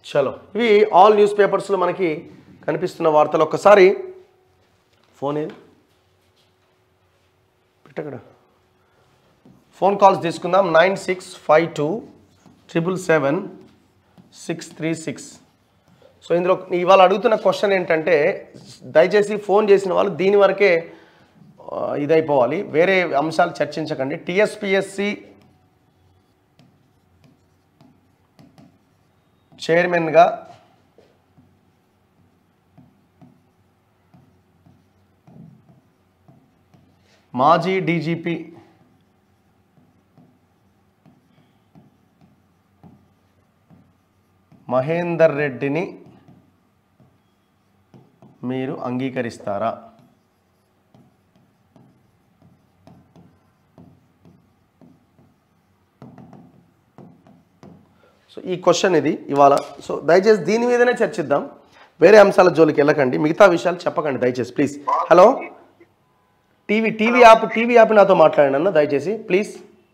చలో ఇవి all news పేపర్స్లో మనకి కనిపిస్తున్న వార్తలు ఒక్కసారి ఫోన్ ఏది పెట్టక్కడ ఫోన్ కాల్స్ తీసుకుందాం nine six five two triple seven six three six so ఇందులో ఇవాళ అడుగుతున్న క్వశ్చన్ ఏంటంటే దయచేసి ఫోన్ చేసిన వాళ్ళు దీని వరకే ఆ, ఇదైపోవాలి వేరే అంశాలు చర్చించకండి టిఎస్పిఎస్సి చైర్మన్గా మాజీ డీజీపీ మహేందర్ రెడ్డిని మీరు అంగీకరిస్తారా సో ఈ క్వశ్చన్ ఇది ఇవాళ సో దయచేసి దీని మీదనే చర్చిద్దాం వేరే అంశాల జోలికి వెళ్ళకండి మిగతా విషయాలు చెప్పకండి దయచేసి please hello TV TV app TV app నాతో మాట్లాడండి అన్న దయచేసి ప్లీజ్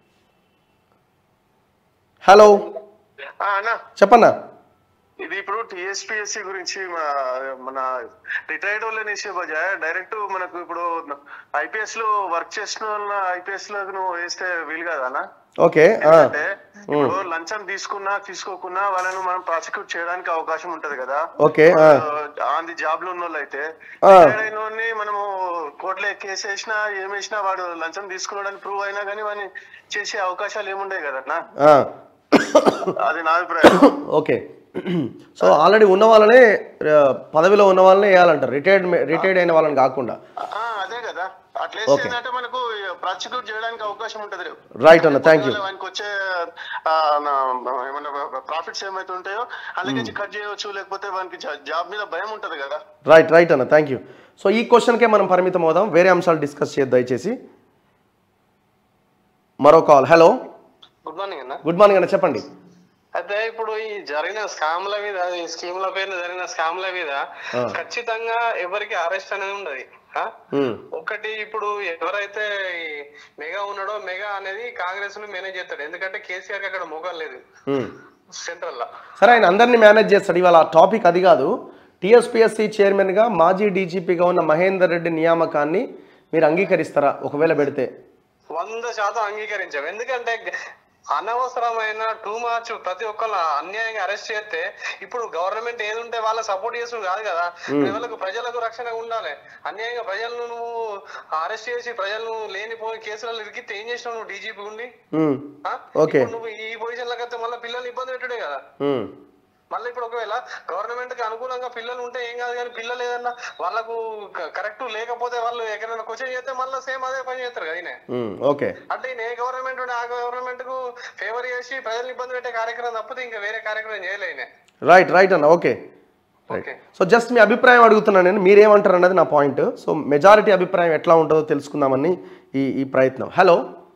హలో ఆ, అన్న చెప్పన్నా ఇది ఇప్పుడు టిఎస్పిఎస్సి గురించి మా- మన రిటైర్డ్ వాళ్ళని వేసే బజా డైరెక్ట్ మనకు ఇప్పుడు ఐపీఎస్ లో వర్క్ చేసిన వాళ్ళ ఐపీఎస్ లో నువ్వు వేస్తే వీలు కదా అన్న ఓకే ఆ, అంటే ఇప్పుడు లంచం తీసుకున్నా తీసుకోకున్నా వాళ్ళను మనం ప్రాసిక్యూట్ చేయడానికి అవకాశం ఉంటది కదా ఓకే ఆ, ఆన్ ది జాబ్ లో ఉన్న వాళ్ళు అయితే ఆ. రిటైర్డ్ అయిన వాడిని మనము కోర్టులో కేసు వేసినా ఏం వేసినా వాడు లంచం తీసుకున్నాడని ప్రూవ్ అయినా కానీ వాడిని చేసే అవకాశాలు ఏముండవు కదా అన్న ఆ. అది నా అభిప్రాయం ఓకే సో ఆల్రెడీ ఉన్న వాళ్ళనే ఆ, పదవిలో ఉన్న వాళ్ళనే వేయాలంటారు రిటైర్డ్ రిటైర్డ్ అయిన వాళ్ళని కాకుండా ఆ, అదే కదా అట్లా వేస్తే ఏంటంటే మనకు ప్రాసిక్యూట్ చేయడానికి అవకాశం ఉంటది రైట్ అన్న థ్యాంక్ యూ వానికి వచ్చే ఆ, నా- ఏమన్నా ప్రాఫిట్స్ ఏమైతే ఉంటాయో అందుకే కట్ చేయవచ్చు లేకపోతే వానికి జా- జాబ్ మీద భయం ఉంటది కదా రైట్ రైట్ అన్న థ్యాంక్ యూ సో ఈ క్వశ్చన్కే మనం పరిమితం అవుదాం వేరే అంశాలు డిస్కస్ చేయొద్దు దయచేసి మరో కాల్ హలో గుడ్ మార్నింగ్ అన్న గుడ్ మార్నింగ్ అన్న చెప్పండి అయితే ఇప్పుడు ఈ జరిగిన స్కామ్ల మీద ఈ స్కీమ్ల పేరున జరిగిన స్కామ్ల మీద ఆ. ఖచ్చితంగా ఎవరికి అరెస్ట్ అనేది ఉండదు ఆ? మ్మ్. ఒకటి ఇప్పుడు ఎవరైతే ఈ మెగా ఉన్నాడో మెగా అనేది కాంగ్రెస్ ను మేనేజ్ చేస్తాడు ఎందుకంటే కేసీఆర్ కి అక్కడ మొగం లేదు మ్మ్. సెంట్రల్ లా సరే ఆయన అందరినీ మేనేజ్ చేస్తాడు ఇవాళ టాపిక్ అది కాదు టీఎస్పీఎస్సీ చైర్మన్గా మాజీ డీజీపీగా ఉన్న మహేందర్ రెడ్డి నియామకాన్ని మీరు అంగీకరిస్తారా ఒకవేళ పెడితే వంద శాతం అంగీకరించాం ఎందుకంటే గ- అనవసరమైన టూ మచ్ ప్రతి ఒక్కరు అన్యాయంగా అరెస్ట్ చేస్తే ఇప్పుడు గవర్నమెంట్ ఏది ఉంటే వాళ్ళ సపోర్ట్ చేసుడు కాదు కదా ప్రజలకు ప్రజలకు రక్షణ ఉండాలి అన్యాయంగా ప్రజలను నువ్వు అరెస్ట్ చేసి ప్రజలను లేనిపోని కేసులలో ఇరికితే ఏం చేసినావు నువ్వు డీజీపీ ఉండి మ్మ్. ఆ? ఓకే. ఇప్పుడు నువ్వు ఈ పొజిషన్ లకి మళ్ళీ పిల్లల్ని ఇబ్బంది పెట్టడే కదా మ్మ్. మళ్ళీ ఇప్పుడు ఒకవేళ గవర్నమెంట్ కి అనుకూలంగా పిల్లలు ఉంటే ఏం కాదు కానీ పిల్లలు ఏదన్నా వాళ్ళకు కరెక్ట్ లేకపోతే వాళ్ళు ఎక్కడైనా క్వశ్చన్ చేస్తే మళ్ళీ సేమ్ అదే పని చేస్తారు కదా ఈయన మ్మ్. ఓకే అంటే ఈయన ఏ గవర్నమెంట్ ఉంటే ఆ గవర్నమెంట్ కు ఫేవర్ చేసి ప్రజల్ని ఇబ్బంది పెట్టే కార్యక్రమం తప్పితే ఇంకా వేరే కార్యక్రమం చేయలే ఈయన. రైట్ రైట్ అన్న ఓకే ఓకే సో జస్ట్ మీ అభిప్రాయం అడుగుతున్నాను నేను మీరేమంటారు అన్నది నా పాయింట్ సో మెజారిటీ అభిప్రాయం ఎట్లా ఉంటుందో తెలుసుకుందామని ఈ ఈ ప్రయత్నం హలో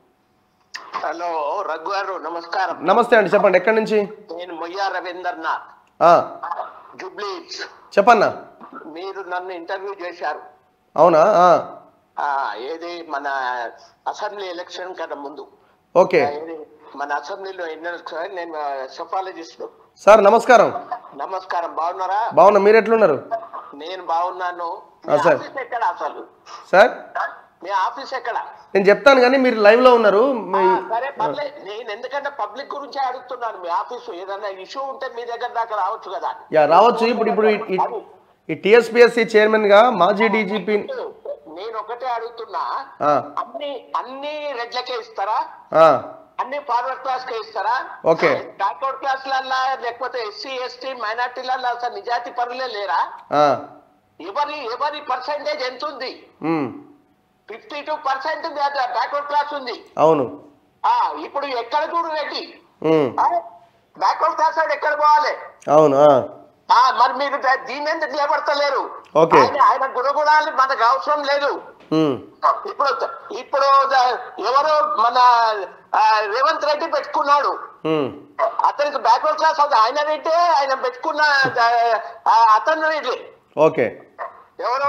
హలో రఘు గారు నమస్కారం నమస్తే అండి చెప్పండి ఎక్కడి నుంచి నేను మొయ్యా రవీందర్నాథ్ ఆ, జూబ్లీ చెప్పన్నా మీరు నన్ను ఇంటర్వ్యూ చేశారు అవునా ఆ, ఆ, ఏది మన అసెంబ్లీ ఎలక్షన్ కన్నా ముందు ఓకే ఏది మన అసెంబ్లీలో ఎన్ని నేను సఫాలజిస్ట్ సార్ నమస్కారం నమస్కారం బాగున్నారా బాగున్నా మీరు ఎట్లున్నారు నేను బాగున్నాను మీ ఆ, సార్. ఆఫీస్ ఎక్కడ అసలు సార్ మీ ఆఫీస్ ఎక్కడ నేను చెప్తాను కానీ మీరు లైవ్లో ఉన్నారు ఆ, మీ- సరే పర్లేదు నేను ఎందుకంటే పబ్లిక్ గురించే అడుగుతున్నాను మీ ఆఫీసు ఏదైనా ఇష్యూ ఉంటే మీ దగ్గర దాకా రావచ్చు కదా యా రావచ్చు ఇప్పుడు ఇప్పుడు ఈ- ఈ- ఈ టీఎస్పీఎస్సీ చైర్మన్గా మాజీ డీజీపీ నేను ఒకటే అడుగుతున్నా ఆ, అన్ని అన్ని రెడ్లకే ఇస్తారా ఆ, అన్ని ఫార్వర్డ్ క్లాస్ కే ఇస్తారా ఓకే. బ్యాక్వర్డ్ క్లాస్ లల్లా లేకపోతే ఎస్సీ ఎస్టీ మైనార్టీలలో అసలు నిజాతి పరులే లేరా ఆ, ఎవరి ఎవరి పర్సెంటేజ్ ఎంత ఉంది um, fifty two percent backward class ఉంది అవును ఆ ఇప్పుడు ఎక్కడ చూడు రెడ్డి ఉమ్, బ్యాక్వర్డ్ క్లాస్ వాడు ఎక్కడ పోవాలి అవును ఆ, ఆ మరి మీరు దా- దీని ఎందుకు నిలబడతలేరు ఓకే. ఆయన ఆయన గుణగుణాలు మనకు అవసరం లేదు ఉమ్, ఇప్పుడు ఇప్పుడు ద- ఎవరో మన ఆ, రేవంత్ రెడ్డి పెట్టుకున్నాడు ఉమ్, అతనికి బ్యాక్వర్డ్ క్లాస్ అది ఆయన రెడ్డి ఆయన పెట్టుకున్న ఆ, అతను రెడ్డి ఓకే ఎవరు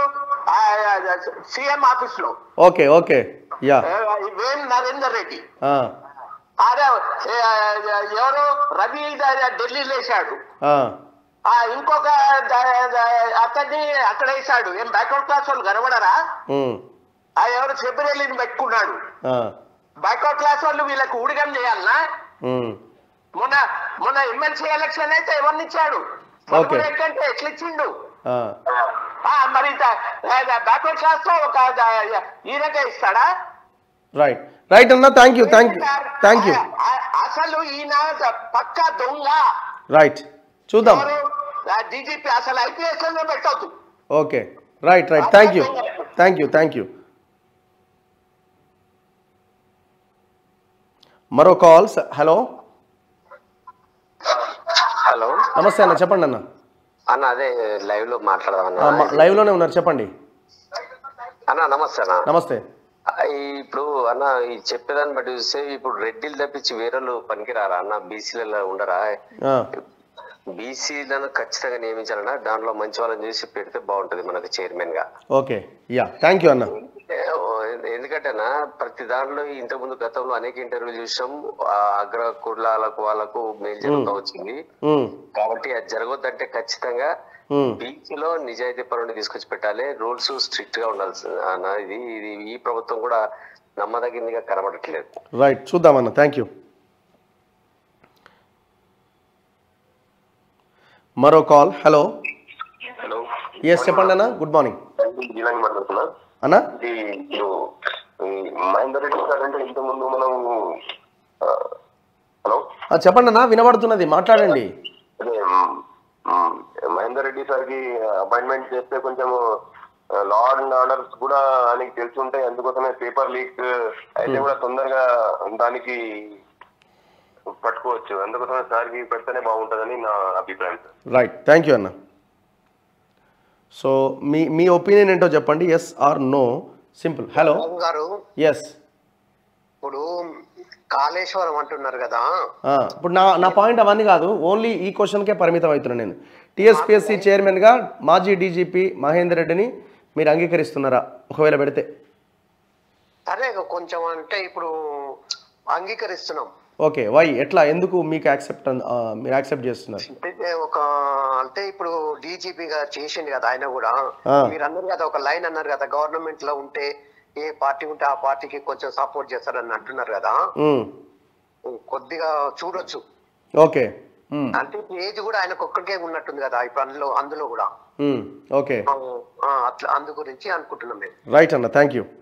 సీఎం ఆఫీస్ లో ఓకే ఓకే యా ఆ, వేం నరేందర్ రెడ్డి ఆ, అదే ఏ, ఎవరు రవి ఢిల్లీలో వేశాడు ఆ, ఆ ఇంకొక ద- ద- అతన్ని అక్కడ వేసాడు ఏం బ్యాక్వర్డ్ క్లాస్ వాళ్ళు కనబడరా ఉమ్, ఆ ఎవరు సెబిరెల్లిని పెట్టుకున్నాడు ఆ, బ్యాక్వర్డ్ క్లాస్ వాళ్ళు వీళ్ళకి ఊడిగం చేయాలనా ఉమ్, మొన్న మొన్న ఎమ్మెల్సీ ఎలక్షన్ అయితే ఎవరిని ఇచ్చాడు Okay. కంటే ఎట్లా ఇచ్చిండు ఆ, ఆ, మరి బ్యాక్వర్డ్ క్లాస్ లో ఒక ద- ఈయనకే ఇస్తాడా రైట్ రైట్ అన్న thank you thank you thank you ఆ, ఆ, అసలు ఈయన పక్క దొంగ రైట్ చూద్దాం డీజీపీ అసలు ఐపీఎస్ పెట్టొద్దు okay right right thank you thank you thank you మరో కాల్స్ హలో హలో నమస్తే అన్న చెప్పండి అన్న అన్న అదే లైవ్ లో మాట్లాడదామన్నా లైవ్లోనే ఉన్నారు చెప్పండి అన్న నమస్తే అన్న నమస్తే ఆ, ఈ- ఇప్పుడు అన్న ఈ చెప్పేదాన్ని బట్టి చూస్తే ఇప్పుడు రెడ్డిలు తప్పించి వేరేళ్ళు పనికిరారా అన్న బీసీలలో ఉండరా ఆ, బీసీలను ఖచ్చితంగా నియమించాలన్నా దాంట్లో మంచి వాళ్ళని చూసి పెడితే బాగుంటది మనకు చైర్మన్ గా ఓకే యా థ్యాంక్ యూ అన్న ఏ, ఓ, ఎందుకంటేనా ప్రతి దాంట్లో ఇంతకు ముందు గతంలో అనేక ఇంటర్వ్యూలు చూసాం ఆ అగ్ర కులాలకు వాళ్ళకు మేలు జరుగుతూ వచ్చింది ఉమ్, కాబట్టి అది జరగొద్దంటే ఖచ్చితంగా ఉమ్, బీచ్ లో నిజాయితీ పరుని తీసుకొచ్చి పెట్టాలి రూల్స్ స్ట్రిక్ట్ గా ఉండాల్సి అన్న ఇది ఇది ఈ ప్రభుత్వం కూడా నమ్మదగినదిగా కనబడట్లేదు రైట్ చూద్దామన్న థ్యాంక్ యూ మరో కాల్ హలో హలో ఎస్ చెప్పండి అన్న గుడ్ మార్నింగ్ జిలాని మాట్లాడుతున్నా అన్న ఇది ఇప్పుడు ఈ మహేందర్ రెడ్డి సార్ అంటే ఇంత ముందు మనం ఆ, హలో ఆ, చెప్పండి అన్న వినబడుతున్నది మాట్లాడండి అదే మ్, మ్, మహేందర్ రెడ్డి సార్కి అపాయింట్మెంట్ చేస్తే కొంచెం లా అండ్ ఆర్డర్స్ కూడా ఆయనకి తెలిసి ఉంటాయి అందుకోసమే పేపర్ లీక్ అయితే కూడా తొందరగా దానికి పట్టుకోవచ్చు అందుకోసమే సార్కి పెడితేనే బాగుంటుందని నా అభిప్రాయం సార్ రైట్ థ్యాంక్ యూ అన్న సో మీ మీ ఒపీనియన్ ఏంటో చెప్పండి yes or no simple hello బాబు గారు ఎస్ ఇప్పుడు కాళేశ్వరం అంటున్నారు కదా ఇప్పుడు నా నా పాయింట్ అవన్నీ కాదు ఓన్లీ ఈ క్వశ్చన్కే పరిమితం అవుతున్నాను నేను టీఎస్పీఎస్సీ చైర్మన్గా మాజీ డీజీపీ మహేందర్ రెడ్డిని మీరు అంగీకరిస్తున్నారా ఒకవేళ పెడితే అదే కొంచెం అంటే ఇప్పుడు అంగీకరిస్తున్నాం ఓకే వై ఎట్లా ఎందుకు మీకు యాక్సెప్ట్ మీరు యాక్సెప్ట్ చేస్తున్నారు అంటే ఒక అంటే ఇప్పుడు డీజీపీ గారు చేసింది కదా ఆయన కూడా ఆ. మీరు అన్నారు కదా ఒక లైన్ అన్నారు కదా గవర్నమెంట్ లో ఉంటే ఏ పార్టీ ఉంటే ఆ పార్టీకి కొంచెం సపోర్ట్ చేస్తారని అంటున్నారు కదా మ్మ్. కొద్దిగా చూడొచ్చు ఓకే మ్మ్. అంటే ఏజ్ కూడా ఆయనకు ఒక్కడికే ఉన్నట్టుంది కదా ఇప్పుడు అందులో అందులో కూడా మ్మ్. ఓకే ఆ, ఆ, అట్లా అందు గురించి అనుకుంటున్నాం మేము రైట్ అన్న థ్యాంక్ యూ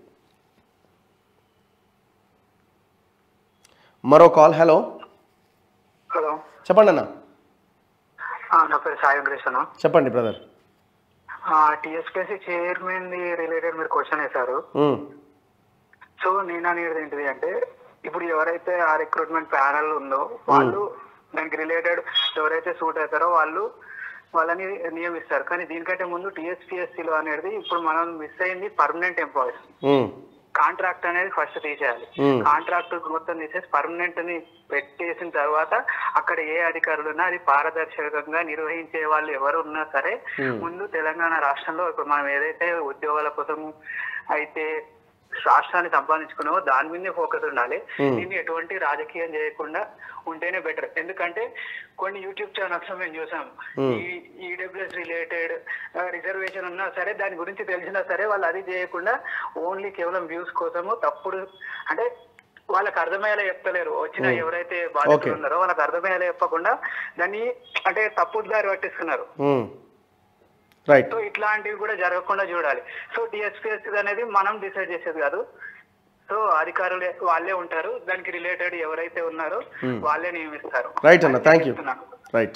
మరో కాల్ హలో హలో చెప్పండి అన్న ఆ, నా పేరు సాయి వెంకటేష్ అన్న చెప్పండి బ్రదర్ టిఎస్పిఎస్సి చైర్మన్ ది రిలేటెడ్ మీరు క్వశ్చన్ వేశారు సో నేను అనేది ఏంటిది అంటే ఇప్పుడు ఎవరైతే ఆ రిక్రూట్మెంట్ ప్యానల్ ఉందో వాళ్ళు దానికి రిలేటెడ్ ఎవరైతే సూట్ అవుతారో వాళ్ళు వాళ్ళని నియమిస్తారు కానీ దీనికంటే ముందు టీఎస్పిఎస్సిలో అనేది ఇప్పుడు మనం మిస్ అయింది పర్మనెంట్ ఎంప్లాయీస్ కాంట్రాక్ట్ అనేది ఫస్ట్ తీసేయాలి Hmm. కాంట్రాక్ట్ మొత్తం తీసేసి పర్మనెంట్ ని పెట్టేసిన తర్వాత అక్కడ ఏ అధికారులు ఉన్నా అది పారదర్శకంగా నిర్వహించే వాళ్ళు ఎవరు ఉన్నా సరే ముందు తెలంగాణ రాష్ట్రంలో ఇప్పుడు మనం ఏదైతే ఉద్యోగాల కోసం అయితే రాష్ట్రాన్ని సంపాదించుకున్నామో దాని మీదే ఫోకస్ ఉండాలి దీన్ని ఎటువంటి రాజకీయం చేయకుండా ఉంటేనే బెటర్ ఎందుకంటే కొన్ని యూట్యూబ్ ఛానల్స్ లో మేము చూసాం ఈ ఈడబ్ల్యూఎస్ రిలేటెడ్ రిజర్వేషన్ ఉన్నా సరే దాని గురించి తెలిసినా సరే వాళ్ళు అది చేయకుండా ఓన్లీ కేవలం వ్యూస్ కోసము తప్పుడు అంటే వాళ్ళకి అర్థమయ్యేలా చెప్తలేరు వచ్చిన ఎవరైతే బాధితులు Okay. ఉన్నారో వాళ్ళకి అర్థమయ్యేలా చెప్పకుండా దాన్ని అంటే తప్పుడు దారి పట్టిస్తున్నారు రైట్ సో ఇట్లాంటివి కూడా జరగకుండా చూడాలి సో టిఎస్పిఎస్ అనేది మనం డిసైడ్ చేసేది కాదు సో అధికారులు వాళ్ళే ఉంటారు దానికి రిలేటెడ్ ఎవరైతే ఉన్నారో వాళ్ళే నియమిస్తారు రైట్ అన్న థ్యాంక్ యూ చెప్తున్నాను. రైట్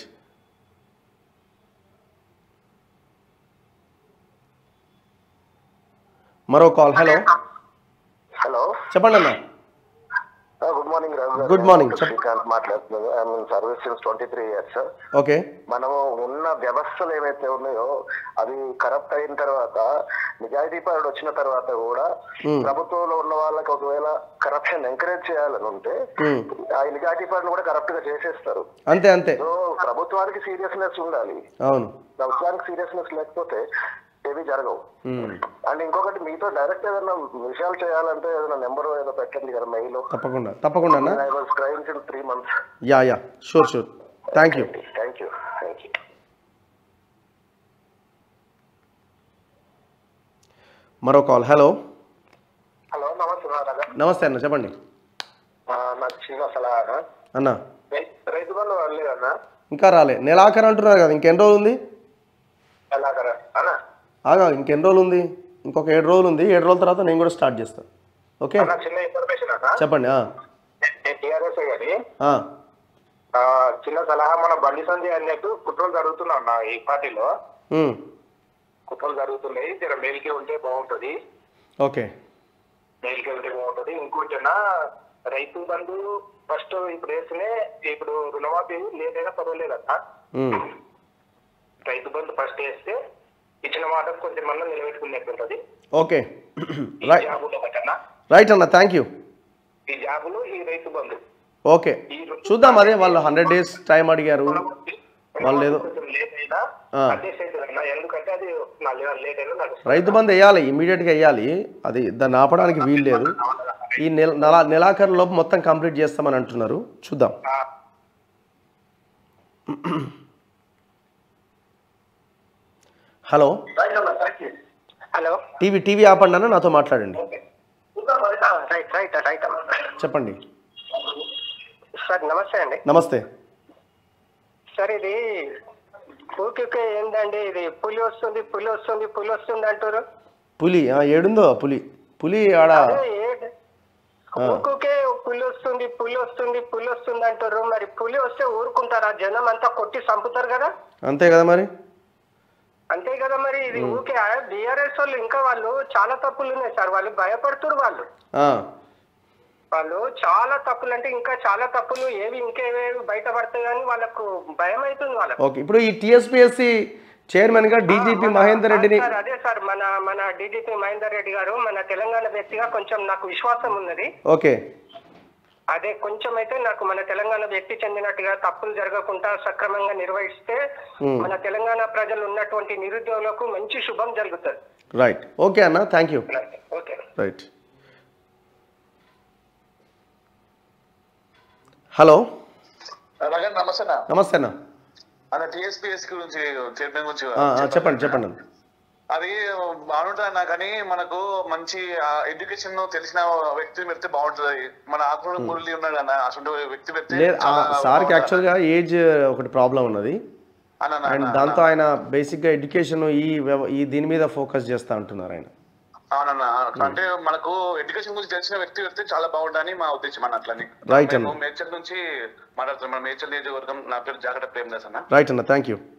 మరో కాల్ హలో హలో చెప్పండి అన్న గుడ్ మార్నింగ్ రాజు గారు. Good morning. నేను శ్రీకాంత్ మాట్లాడుతున్నాను I mean service since twenty three years okay మనము ఉన్న వ్యవస్థలు ఏవైతే ఉన్నాయో అవి కరప్ట్ అయిన తర్వాత నిజాయితీ పరుడు వచ్చిన తర్వాత కూడా ప్రభుత్వంలో ఉన్న వాళ్ళకి ఒకవేళ కరప్షన్ ఎంకరేజ్ చేయాలని ఉంటే Hmm. ఆ నిజాయితీ పరుడు కూడా కరప్ట్ గా చేసేస్తారు అంతే అంతే సో ప్రభుత్వానికి సీరియస్నెస్ ఉండాలి అవును ప్రభుత్వానికి సీరియస్నెస్ లేకపోతే ఏవి జరగవు మ్మ్. అండ్ ఇంకొకటి మీతో డైరెక్ట్ ఏదైనా విషయాలు చేయాలంటే ఏదైనా నెంబర్ ఏదో పెట్టండి కదా మెయిల్ తప్పకుండా తప్పకుండా అన్న I was train in three months yeah yeah sure sure thank you thank you thank you మరో కాల్ హలో హలో నమస్తే రాజా నమస్తే అన్న చెప్పండి నాకు చిన్న సలహా అన్న రైతు బంధు లేదన్నా ఇంకా రాలే నెలాఖరు అంటున్నారు కదా ఇంకెన్ని రోజులు ఉంది ఎలాగరా అన్నా ఆగా ఇంకెన్ని రోజులు ఉంది ఇంకొక ఏడు రోజులు ఉంది ఏడు రోజుల తర్వాత నేను కూడా స్టార్ట్ చేస్తాను ఓకే అన్న చిన్న ఇన్ఫర్మేషన్ అన్న చెప్పండి ఆ, నేను టీఆర్ఎస్ కానీ ఆ, ఆ, చిన్న సలహా మన బండి సంజయ్ అన్నట్టు కుట్రలు జరుగుతున్నా అన్న ఈ పార్టీలో ఉమ్, కుట్రలు జరుగుతున్నాయి జర మేల్కే ఉంటే బాగుంటది ఓకే మేల్కే ఉంటే బాగుంటది ఇంకోటినా రైతు బంధు ఫస్ట్ ఇప్పుడు వేస్తేనే ఇప్పుడు రుణమాఫీ లేదైనా పర్వాలేదన్న ఉమ్, రైతు బంధు ఫస్ట్ వేస్తే ఇచ్చిన మాట కొంచెం మళ్ళీ నిలబెట్టుకునేట్టు ఉంటది ఓకే ఈ రైట్ జాబులో ఒకటన్నా రైట్ అన్న థ్యాంక్ యూ ఈ జాబులు ఈ రైతు బంధు ఓకే చూద్దాం అదే వాళ్ళు హండ్రెడ్ డేస్ టైం అడిగారు వాళ్ళు ఏదో కొంచెం లేట్ అయినా ఆ. అడ్జస్ట్ అవుతుంది అన్న ఎందుకంటే అది నా లేట్ అయినా నాకు రైతు బంధు వేయాలి ఇమీడియట్గా వేయాలి అది దాన్ని ఆపడానికి వీలు లేదు ఈ నెల నెల నెలాఖరు లోపు మొత్తం కంప్లీట్ చేస్తామని అంటున్నారు చూద్దాం హలో హలో టీవీ టీవీ ఆపండి అన్న నాతో మాట్లాడండి రైట్ రైట్ రైట్ చెప్పండి సార్ నమస్తే అండి నమస్తే సార్ ఇది ఊకే ఏందండి ఇది పులి వస్తుంది పులి వస్తుంది పులి వస్తుంది అంటారు పులి ఆ, ఏడుందో పులి పులి ఆడ అదే ఏంటి? ఊరికే పులి వస్తుంది పులి వస్తుంది పులి వస్తుంది అంటారు మరి పులి వస్తే ఊరుకుంటారా జనం అంతా కొట్టి చంపుతారు కదా అంతే కదా మరి అంతే కదా మరి ఇది ఊకే బీఆర్ఎస్ వాళ్ళు ఇంకా వాళ్ళు చాలా తప్పులు ఉన్నాయి సార్ వాళ్ళు భయపడుతున్నారు వాళ్ళు ఆ, వాళ్ళు చాలా తప్పులు అంటే ఇంకా చాలా తప్పులు ఏవి ఇంకేవేవి బయటపడతాయి కానీ వాళ్ళకు భయం అవుతుంది వాళ్ళకు ఓకే ఇప్పుడు ఈ టీఎస్పీఎస్సి చైర్మన్ గా డీజీపీ మహేందర్ రెడ్డిని సార్, అదే సార్ మన మన డీజీపీ మహేందర్ రెడ్డి గారు మన తెలంగాణ వ్యక్తిగా కొంచెం నాకు విశ్వాసం ఉన్నది ఓకే అదే కొంచెం అయితే నాకు మన తెలంగాణ వ్యక్తి చెందినట్టుగా తప్పులు జరగకుండా సక్రమంగా నిర్వహిస్తే మన తెలంగాణ ప్రజలు ఉన్నటువంటి నిరుద్యోగులకు మంచి శుభం జరుగుతుంది రైట్ ఓకే అన్న thank you okay right hello అలాగే నమస్తే అన్న. నమస్తే అన్న అన్న టిఎస్పిఎస్ గురించి చైర్మన్ గురించి ఆ, ఆ, చెప్పండి చెప్పండి అన్న అది బాగుంటుంది అన్న కానీ మనకు మంచి ఎడ్యుకేషన్ తెలిసిన వ్యక్తి పెడితే బాగుంటుంది మన ఆకుల మురళి ఉన్నాడు అన్న అసలు వ్యక్తి పెడితే లేదు చాలా సార్కి బాగుంటుంది. యాక్చువల్గా ఏజ్ ఒకటి ప్రాబ్లం ఉన్నది అన్న, అన్న, అండ్ అన్న, దాంతో ఆయన బేసిక్గా ఎడ్యుకేషన్ ఈ వ్యవ- ఈ దీని మీద ఫోకస్ చేస్తా అంటున్నారు ఆయన అవునన్న అంటే మనకు ఎడ్యుకేషన్ గురించి తెలిసిన వ్యక్తి పెడితే చాలా బాగుంటుందని మా ఉద్దేశం అన్న అట్లని Right అన్న. మేము మేడ్చల్ నుంచి మాట్లాడుతున్నాం మన మేడ్చల్ నియోజకవర్గం నా పేరు జాగ్రత్త ప్రేమదాస్ అన్న రైట్ అన్న థ్యాంక్ యూ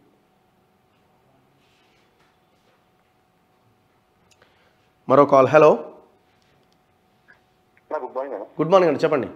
మరో కాల్ హలో గుడ్ మార్నింగ్ అన్న గుడ్ మార్నింగ్ అండి చెప్పండి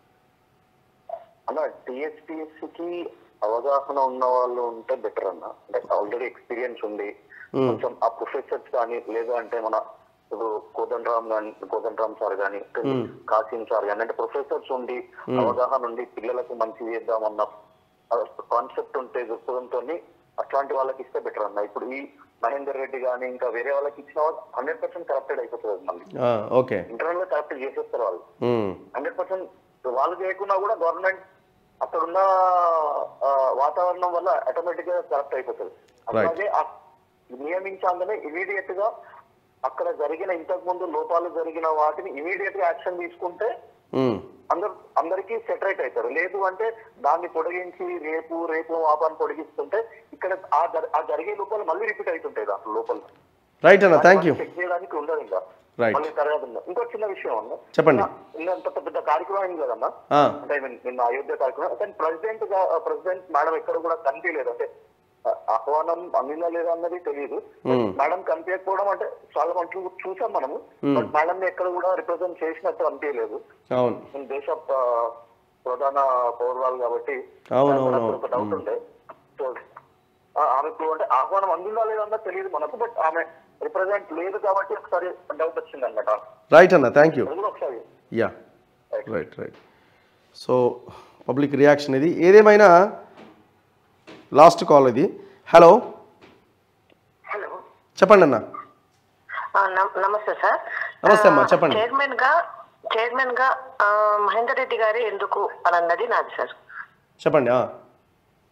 అన్న టిఎస్పిఎస్సి కి అవగాహన ఉన్న వాళ్ళు ఉంటే బెటర్ అన్న అంటే ఆల్రెడీ ఎక్స్పీరియన్స్ ఉంది కొంచెం ఆ ప్రొఫెసర్స్ కానీ లేదు అంటే మన ఇప్పుడు కోదండ రామ్ గాని కోదండ రామ్ సార్ గాని కాసిం సార్ గాని అంటే ప్రొఫెసర్స్ ఉండి అవగాహన ఉండి పిల్లలకు మంచి చేద్దామన్న కాన్సెప్ట్ ఉంటే దృక్పథంతో అట్లాంటి వాళ్ళకి ఇస్తే బెటర్ అన్న ఇప్పుడు ఈ మహేందర్ రెడ్డి గాని ఇంకా వేరే వాళ్ళకి ఇచ్చిన హండ్రెడ్ పర్సెంట్ కరప్టెడ్ అయిపోతుంది మళ్ళీ ఆ, ఓకే ఇంటర్నల్ గా కరప్ట్ చేసేస్తారు వాళ్ళు మ్మ్. హండ్రెడ్ పర్సెంట్ వాళ్ళు చేయకున్నా కూడా గవర్నమెంట్ అక్కడున్న ఆ, వాతావరణం వల్ల ఆటోమేటిక్ గా కరెక్ట్ అయిపోతుంది అలాగే ఆ నియమించాలనే ఇమీడియట్ గా అక్కడ జరిగిన ఇంతకు ముందు లోపాలు జరిగిన వాటిని ఇమీడియట్ గా యాక్షన్ తీసుకుంటే మ్మ్. అందరు అందరికీ సెటరేట్ అవుతారు లేదు అంటే దాన్ని పొడిగించి రేపు రేపు మాపాన్ని పొడిగిస్తుంటే ఇక్కడ ఆ జర- ఆ జరిగే లోపాలు మళ్ళీ రిపీట్ అవుతుంటాయి దాంట్లో లోపల రైట్ అన్న థ్యాంక్ యూ చెక్ చేయడానికి ఉండదు ఇంకా Right. మళ్ళీ తర్వాత ఉందా ఇంకో చిన్న విషయం అన్న చెప్పండి. నిన్న అంత పెద్ద కార్యక్రమం అయింది కదన్నా ఆ, అంటే I mean, నిన్న అయోధ్య కార్యక్రమం కానీ ప్రెసిడెంట్ గా ప్రెసిడెంట్ మేడం ఎక్కడ కూడా కనిపించలేదు అంటే ఆ, ఆహ్వానం అందిందా లేదా అన్నది తెలియదు మేడం కనిపించకపోవడం అంటే చాలా మంచి చూసాం మనము బట్ మేడం ఎక్కడ కూడా రిప్రజెంట్ చేసినట్టు అనిపించలేదు అవును మన దేశ ఆ, ప్రధాన పౌరురాలు కాబట్టి అవును, నాకు అవును, ఒక డౌట్ ఉండే సో ఆ, ఆమెకు అంటే ఆహ్వానం అందిందా లేదా అన్నది తెలియదు మనకు బట్ ఆమె రిప్రజెంట్ లేదు కాబట్టి ఒకసారి డౌట్ వచ్చింది అనమాట రైట్ అన్న థ్యాంక్ యూ అది కూడా ఒకసారి yeah right right so public reaction ఇది ఏదేమైనా లాస్ట్ కాల్ ఇది హలో హలో చెప్పండి అన్న ఆ, నమ- నమస్తే సార్ నమస్తే అమ్మా, చెప్పండి. చైర్మన్ గా చైర్మన్ గా ఆ, మహేందర్ రెడ్డి గారు ఎందుకు అని అన్నది నాది సార్ చెప్పండి ఆ.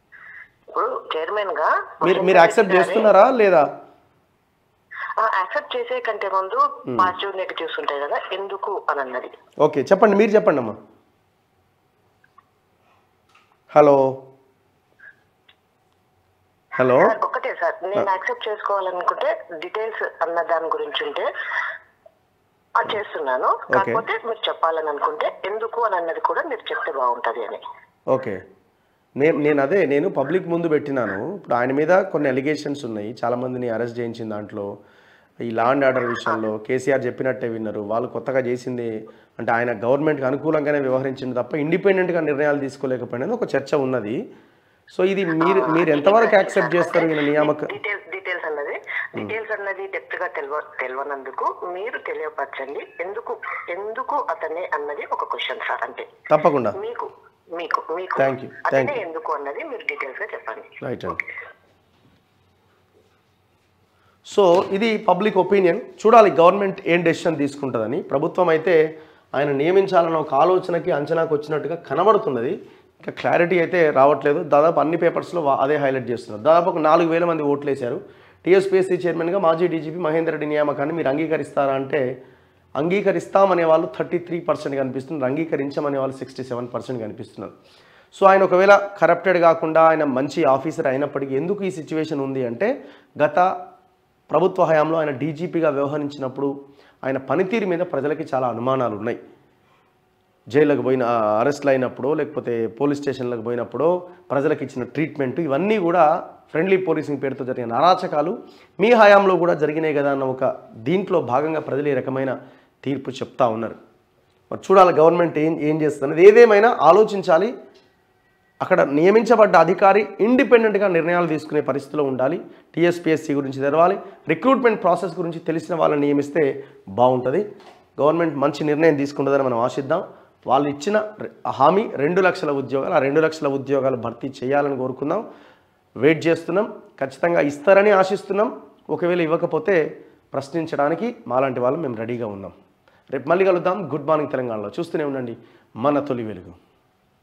ఇప్పుడు చైర్మన్ గా మీరు మహేందర్ మీరు రెడ్డి యాక్సెప్ట్ గారే- చేస్తున్నారా లేదా ఆ, యాక్సెప్ట్ చేసే కంటే ముందు పాజిటివ్ నెగిటివ్స్ ఉంటాయి కదా ఎందుకు అని అన్నది ఓకే చెప్పండి మీరు చెప్పండి అమ్మా హలో హలో సార్, ఒకటే సార్ నేను యాక్సెప్ట్ చేసుకోవాలనుకుంటే డీటెయిల్స్ అన్న దాని గురించి ఉంటే అది చేస్తున్నాను కాకపోతే మీరు చెప్పాలని అనుకుంటే ఎందుకు అని అన్నది కూడా మీరు చెప్తే బాగుంటది అని ఓకే నేను నేను అదే నేను పబ్లిక్ ముందు పెట్టినాను ఇప్పుడు ఆయన మీద కొన్ని అలిగేషన్స్ ఉన్నాయి చాలామందిని అరెస్ట్ చేయించిన దాంట్లో ఈ లా అండ్ ఆర్డర్ విషయంలో కేసీఆర్ చెప్పినట్టే విన్నారు వాళ్ళు కొత్తగా చేసింది అంటే ఆయన గవర్నమెంట్కి అనుకూలంగానే వ్యవహరించింది తప్ప ఇండిపెండెంట్గా నిర్ణయాలు తీసుకోలేకపోయినది ఒక చర్చ ఉన్నది సో ఇది మీరు మీరు ఎంతవరకు యాక్సెప్ట్ చేస్తారు ఈయన నియామక డీటెయిల్స్ డీటెయిల్స్ అన్నది డీటెయిల్స్ అన్నది డెప్త్ గా తెలియ తెలియనందుకు మీరు తెలియపరచండి ఎందుకు ఎందుకు అతనే అన్నది ఒక క్వశ్చన్ సార్ అంతే తప్పకుండా మీకు మీకు మీకు Thank you, thank అతనే you. ఎందుకు అన్నది మీరు డీటెయిల్స్ గా చెప్పండి రైట్ అండి సో ఇది పబ్లిక్ ఒపీనియన్ చూడాలి గవర్నమెంట్ ఏం డెసిషన్ తీసుకుంటుందని ప్రభుత్వం అయితే ఆయన నియమించాలన్న ఒక ఆలోచనకి అంచనాకు వచ్చినట్టుగా కనబడుతున్నది ఇంకా క్లారిటీ అయితే రావట్లేదు దాదాపు అన్ని పేపర్స్లో వా- అదే హైలైట్ చేస్తున్నారు దాదాపు ఒక నాలుగు వేల మంది ఓట్లు వేశారు టీఎస్పీఎస్సీ చైర్మన్గా మాజీ డీజీపీ మహేందర్ రెడ్డి నియామకాన్ని మీరు అంగీకరిస్తారా అంటే అంగీకరిస్తామనే వాళ్ళు థర్టీ త్రీ పర్సెంట్ కనిపిస్తున్నారు అంగీకరించమనే వాళ్ళు సిక్స్టీ సెవెన్ పర్సెంట్ కనిపిస్తున్నారు సో ఆయన ఒకవేళ కరప్టెడ్ కాకుండా ఆయన మంచి ఆఫీసర్ అయినప్పటికీ ఎందుకు ఈ సిచ్యువేషన్ ఉంది అంటే గత ప్రభుత్వ హయాంలో ఆయన డీజీపీగా వ్యవహరించినప్పుడు ఆయన పనితీరు మీద ప్రజలకి చాలా అనుమానాలు ఉన్నాయి జైళ్ళకు పోయిన అరెస్ట్లు అయినప్పుడు లేకపోతే పోలీస్ స్టేషన్లకు పోయినప్పుడు ప్రజలకు ఇచ్చిన ట్రీట్మెంట్ ఇవన్నీ కూడా ఫ్రెండ్లీ పోలీసింగ్ పేరుతో జరిగిన అరాచకాలు మీ హయాంలో కూడా జరిగినాయి కదా అన్న ఒక దీంట్లో భాగంగా ప్రజలు ఈ రకమైన తీర్పు చెప్తా ఉన్నారు మరి చూడాలి గవర్నమెంట్ ఏం ఏం చేస్తుంది ఏదేమైనా ఆలోచించాలి అక్కడ నియమించబడ్డ అధికారి ఇండిపెండెంట్గా నిర్ణయాలు తీసుకునే పరిస్థితిలో ఉండాలి టీఎస్పీఎస్సీ గురించి తెరవాలి రిక్రూట్మెంట్ ప్రాసెస్ గురించి తెలిసిన వాళ్ళని నియమిస్తే బాగుంటుంది గవర్నమెంట్ మంచి నిర్ణయం తీసుకుంటుందని మనం ఆశిద్దాం వాళ్ళు ఇచ్చిన రె- హామీ రెండు లక్షల ఉద్యోగాలు ఆ రెండు లక్షల ఉద్యోగాలు భర్తీ చేయాలని కోరుకుందాం వెయిట్ చేస్తున్నాం ఖచ్చితంగా ఇస్తారని ఆశిస్తున్నాం ఒకవేళ ఇవ్వకపోతే ప్రశ్నించడానికి మాలాంటి వాళ్ళు మేము రెడీగా ఉన్నాం రేపు మళ్ళీ కలుద్దాం గుడ్ మార్నింగ్ తెలంగాణలో చూస్తూనే ఉండండి మన తొలి వెలుగు